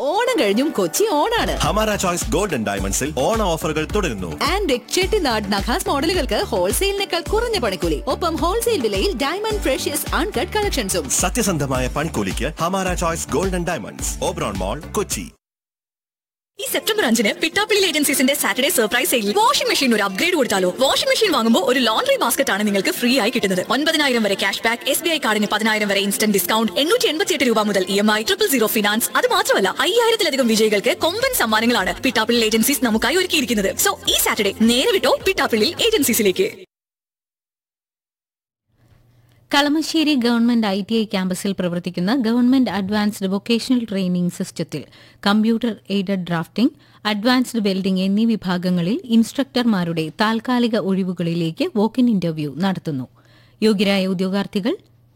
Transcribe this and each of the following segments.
ഓണം കഴിഞ്ഞും കൊച്ചി ഓണാണ് ഹമാര ചോയ്സ് ഗോൾഡൻ ഡയമണ്ട്സിൽ ഓണ ഓഫറുകൾ തുടരുന്നു ആൻഡ് ചെട്ടിനാട് നഖാസ് മോഡലുകൾക്ക് ഹോൾസെയിലിനേക്കാൾ കുറഞ്ഞ പണിക്കൂലി ഒപ്പം ഹോൾസെയിൽ വിലയിൽ ഡയമണ്ട് ഫ്രഷ്യസ് അൺകട്ട് കളക്ഷൻസും സത്യസന്ധമായ പണിക്കൂലിക്ക് Hamara choice golden diamonds Oberon mall Kochi ഈ സെപ്റ്റംബർ അഞ്ചിന് പിട്ടാപ്പിള്ളി ഏജൻസീസിന്റെ സാറ്റർഡേ സർപ്രൈസ് സെയിലിൽ വാഷിംഗ് മെഷീൻ ഒരു അപ്ഗ്രേഡ് കൊടുത്താലോ വാഷിംഗ് മെഷീൻ വാങ്ങുമ്പോൾ ഒരു ലോണ്ടറി ബാസ്ക്കറ്റ് ആണ് നിങ്ങൾക്ക് ഫ്രീ ആയി കിട്ടുന്നത് ഒൻപതിനായിരം വരെ cash back S B I കാർഡിന് പതിനായിരം വരെ ഇൻസ്റ്റന്റ് ഡിസ്കൗണ്ട് എണ്ണൂറ്റി എൺപത്തിയെട്ട് രൂപ മുതൽ E M I triple zero finance അത് മാത്രമല്ല അയ്യായിരത്തിലധികം വിജയികൾക്ക് കൊമ്പൻ സമ്മാനങ്ങളാണ് പിട്ടാപ്പിള്ളി ഏജൻസീസ് നമുക്കായി ഒരുക്കിയിരിക്കുന്നത് സോ ഈ സാറ്റർഡേ നേരെ വിട്ടോ പിട്ടാപ്പിള്ളി ഏജൻസീസിലേക്ക് Kalamassery government I T I ക്യാമ്പസിൽ പ്രവർത്തിക്കുന്ന ഗവൺമെന്റ് അഡ്വാൻസ്ഡ് വൊക്കേഷണൽ ട്രെയിനിംഗ് സിസ്റ്റത്തിൽ computer aided drafting advanced welding എന്നീ വിഭാഗങ്ങളിൽ ഇൻസ്ട്രക്ടർമാരുടെ താൽക്കാലിക ഒഴിവുകളിലേക്ക് വോക്കിൻ ഇന്റർവ്യൂ നടത്തുന്നു യോഗ്യരായ ഉദ്യോഗാർത്ഥികൾ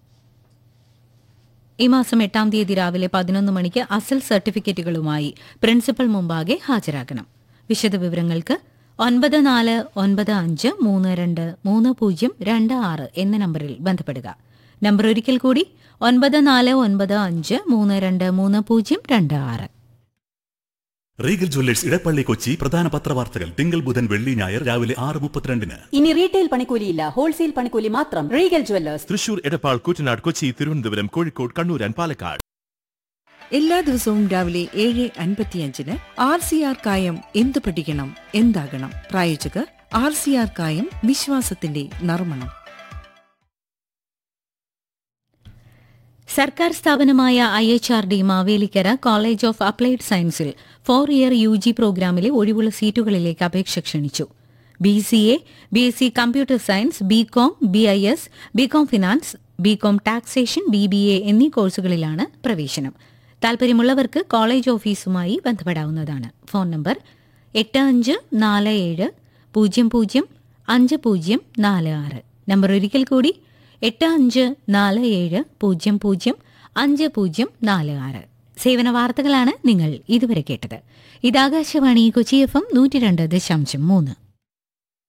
ഈ മാസം എട്ടാം തീയതി രാവിലെ പതിനൊന്ന് മണിക്ക് അസൽ സർട്ടിഫിക്കറ്റുകളുമായി പ്രിൻസിപ്പൽ മുമ്പാകെ ഹാജരാകണം വിശദവിവരങ്ങൾക്ക് ഒൻപത് നാല് ഒൻപത് അഞ്ച് മൂന്ന് രണ്ട് മൂന്ന് പൂജ്യം രണ്ട് ആറ് എന്ന നമ്പറിൽ ബന്ധപ്പെടുക നമ്പർ ഒരിക്കൽ കൂടി ഒൻപത് നാല് ഒൻപത് അഞ്ച് മൂന്ന് രണ്ട് മൂന്ന് പൂജ്യം രണ്ട് ആറ് റീഗൽ ജ്വല്ലേഴ്സ് ഇടപ്പള്ളി കൊച്ചി പ്രധാന പത്രവാർത്തകൾ തിങ്കൾ ബുധൻ വെള്ളി ഞായർ രാവിലെ ആറ് മുപ്പത്തിരണ്ടിന് ഇനി റീറ്റെയിൽ പണിക്കൂലിയില്ല ഹോൾസെയിൽ പണിക്കൂലി മാത്രം Regal jewellers Thrissur Edappal Kuttanad Kochi Thiruvananthapuram Kozhikode Kannur and Palakkad എല്ലാ ദിവസവും രാവിലെ ഏഴ് അൻപത്തിയഞ്ചിന് ആർ സി ആർ കായം എന്ത് പഠിക്കണം എന്താകണം പ്രായോജകർ ആർ സി ആർ കായം വിശ്വാസത്തിന്റെ നർമ്മണം സർക്കാർ സ്ഥാപനമായ I H R D Mavelikara college of applied സയൻസിൽ ഫോർ ഇയർ യു ജി പ്രോഗ്രാമിലെ ഒഴിവുള്ള സീറ്റുകളിലേക്ക് അപേക്ഷ ക്ഷണിച്ചു B C A B S C computer science B com B I S B com finance B com taxation B B A എന്നീ കോഴ്സുകളിലാണ് പ്രവേശനം താൽപര്യമുള്ളവർക്ക് college ഓഫീസുമായി ബന്ധപ്പെടാവുന്നതാണ് ഫോൺ നമ്പർ എട്ട് അഞ്ച് നാല് ഏഴ് പൂജ്യം പൂജ്യം അഞ്ച് പൂജ്യം നാല് ആറ് നമ്പർ ഒരിക്കൽ കൂടി എട്ട് അഞ്ച് നാല് ഏഴ് പൂജ്യം പൂജ്യം അഞ്ച് പൂജ്യം നാല് ആറ് സേവന വാർത്തകളാണ് നിങ്ങൾ ഇതുവരെ കേട്ടത് ഇത് ആകാശവാണി കൊച്ചി എഫ് എം നൂറ്റി രണ്ട് ദശാംശം മൂന്ന്